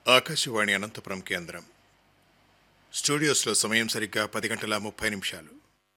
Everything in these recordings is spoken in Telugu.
ఆకాశవాణి అనంతపురం కేంద్రం స్టూడియోస్లో సమయం సరిగ్గా పది గంటల ముప్పై నిమిషాలు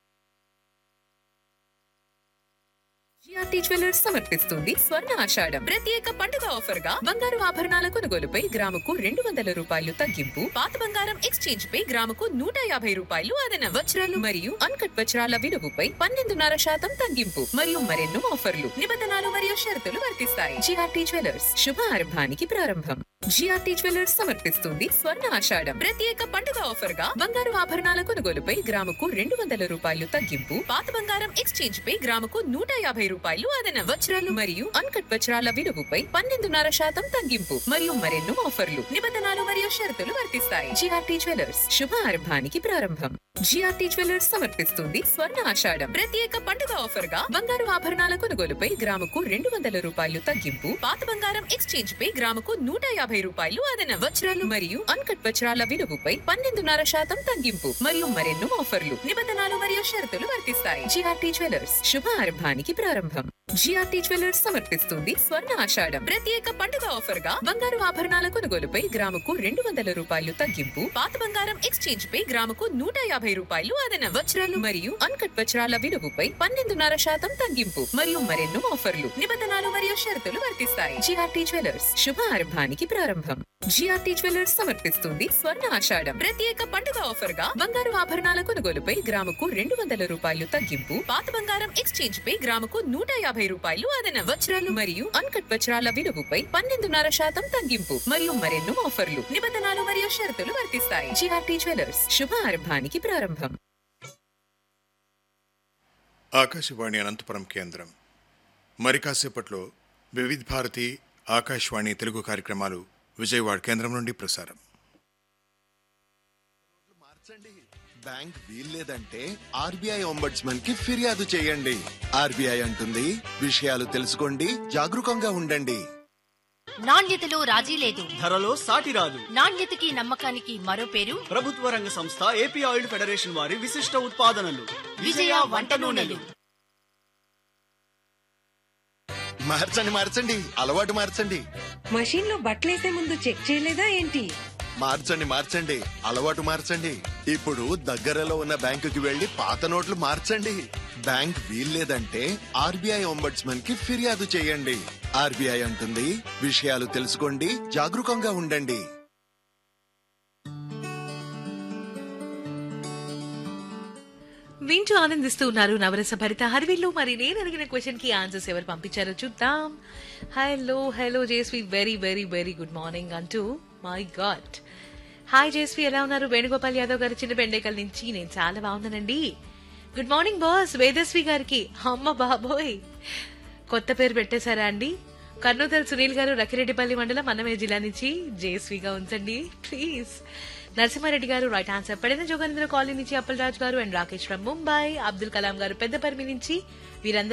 జిఆర్టీ జ్యువెలర్స్ సమర్పిస్తుంది స్వర్ణ ఆషాఢం ప్రత్యేక పండుగ ఆఫర్ గా బంగారు ఆభరణాల కొనుగోలుపై గ్రాముకు రెండు వందల రూపాయలు తగ్గింపు పాత బంగారం ఎక్స్చేంజ్ పై గ్రాముకు నూట యాభై రూపాయలు అదనం వజ్రాలు మరియు అన్కట్ వజ్రాల విలువపై పన్నెండున్నర శాతం తగ్గింపు మరియు మరెన్నో ఆఫర్లు నిబంధనలు మరియు షరతులు వర్తిస్తాయి జిఆర్టీ జ్యువెలర్స్ శుభ ఆరంభానికి ప్రారంభం జిఆర్టీ జ్యువెలర్స్ సమర్పిస్తుంది స్వర్ణ ఆషాఢం ప్రత్యేక పండుగ ఆఫర్ గా బంగారు ఆభరణాల కొనుగోలుపై గ్రాముకు రెండు వందల రూపాయలు తగ్గింపు పాత బంగారం ఎక్స్చేంజ్ పై గ్రాముకు నూట యాభై రూపాయలు అదనం వజ్రాలు మరియు అన్కట్ వజ్రాల విలువపై పన్నెండున్నర శాతం తగ్గింపు మరియు మరెన్నో ఆఫర్లు నిబంధనలు మరియు షరతులు వర్తిస్తాయి జిఆర్టీ జ్యువెలర్స్ శుభ ఆరంభానికి ప్రారంభం జిఆర్టీ జ్యువెలర్స్ సమర్పిస్తుంది స్వర్ణ ఆషాఢం ప్రత్యేక పండుగ ఆఫర్ గా బంగారు ఆభరణాల కొనుగోలుపై గ్రాముకు రెండు వందల రూపాయలు తగ్గింపు పాత బంగారం ఎక్స్చేంజ్ పై గ్రాముకు నూట యాభై రూపాయలు అదనం వజ్రాలు మరియు అన్కట్ వజ్రాల విలువపై పన్నెండున్నర శాతం తగ్గింపు మరియు మరెన్నో ఆఫర్లు నిబంధనలు మరియు షరతులు వర్తిస్తాయి జిఆర్టీ జ్యువెలర్స్ శుభ ఆరంభానికి ప్రారంభం జిఆర్టీ జ్యువెలర్స్ సమర్పిస్తుంది స్వర్ణ ఆషాఢం ప్రత్యేక పండుగ ఆఫర్ గా బంగారు ఆభరణాల కొనుగోలుపై గ్రాముకు రెండు వందల రూపాయలు తగ్గింపు పాత బంగారం ఎక్స్చేంజ్ పై గ్రాముకు నూట యాభై రూపాయలు అదనం వజ్రాలు మరియు అన్కట్ వజ్రాల విలువపై పన్నెండున్నర శాతం తగ్గింపు మరియు మరెన్నో ఆఫర్లు నిబంధనలు మరియు షరతులు వర్తిస్తాయి జిఆర్టీ జ్యువెలర్స్ శుభ ఆరంభానికి ప్రారంభం జిఆర్టీ జ్యువెలర్స్ సమర్పిస్తుంది స్వర్ణ ఆషాఢం ప్రత్యేక పండుగ ఆఫర్ గా బంగారు ఆభరణాల కొనుగోలుపై గ్రాముకు రెండు వందల రూపాయలు తగ్గింపు పాత బంగారం ఎక్స్చేంజ్ పై గ్రాముకు నూట యాభై రూపాయలు అదనం వజ్రాలు మరియు అన్కట్ వజ్రాల విలువపై పన్నెండున్నర శాతం తగ్గింపు మరియు మరెన్నో ఆఫర్లు నిబంధనలు మరియు షరతులు వర్తిస్తాయి జిఆర్టీ జ్యువెలర్స్ శుభ ఆరంభానికి ప్రారంభం ఆకాశవాణి అనంతపురం కేంద్రం మరి కాసేపట్లో వివిధ భారతి ఆకాశవాణి తెలుగు కార్యక్రమాలు విజయవాడ కేంద్రం నుండి ప్రసారం మార్చండి బ్యాంక్ వీల్లేదంటే ఆర్బీఐ ఒంబడ్స్మన్ కి ఫిర్యాదు చేయండి ఆర్బీఐ అంటుంది విషయాలు తెలుసుకోండి జాగరూకంగా ఉండండి నాణ్యతలో రాజీ లేదు ధరలో సాటి రాదు నాణ్యతకి నమ్మకానికి మరో పేరు ప్రభుత్వ రంగ సంస్థ ఏపీ ఆయిల్ ఫెడరేషన్ వారి విశిష్ట ఉత్పాదనలు విజయ వంట నూనెలు మార్చండి మార్చండి అలవాటు మార్చండి మషీన్ లో బట్టలేసే ముందు చెక్ చేయలేదా ఏంటి మార్చండి మార్చండి అలవాటు మార్చండి ఇప్పుడు దగ్గరలో ఉన్న బ్యాంకుకి వెళ్లి పాత నోట్లు మార్చండి బ్యాంక్ వీల్లేదంటే ఆర్బీఐ ఒంబడ్స్మన్ కి ఫిర్యాదు చేయండి ఆర్బీఐ అంటుంది విషయాలు తెలుసుకోండి జాగరూకంగా ఉండండి వింటూ ఆనందిస్తూ ఉన్నారు నవరస భరిత హరివిల్లు మరి నేను అడిగిన క్వశ్చన్ కి ఆన్సర్స్ ఎవరు పంపించారో చూద్దాం hello hello Jesvi very very very good morning అంటూ మై గాడ్ హాయ్ జేస్వి ఎలా ఉన్నారు వేణుగోపాల్ యాదవ్ గారు చిన్న బెండేకల్ నుంచి నేను చాలా బాగున్నానండి గుడ్ మార్నింగ్ బాస్ వేదశ్రీ గారికి అమ్మ బాబోయ్ కొత్త పేరు పెట్టేశారా అండి కర్నూతల్ సునీల్ గారు రకిరెడ్డిపల్లి మండలం అన్నమయ్య జిల్లా నుంచి జేస్విగా ఉంచండి ప్లీజ్ నరసింహారెడ్డి గారు రైట్ ఆన్సర్ పడిన జోగేంద్ర కాలనీ నుంచి అప్పలరాజు గారు అండ్ రాకేష్ ఫ్రమ్ ముంబై అబ్దుల్ కలాం గారు పెద్దపర్మి నుంచి వీరందరూ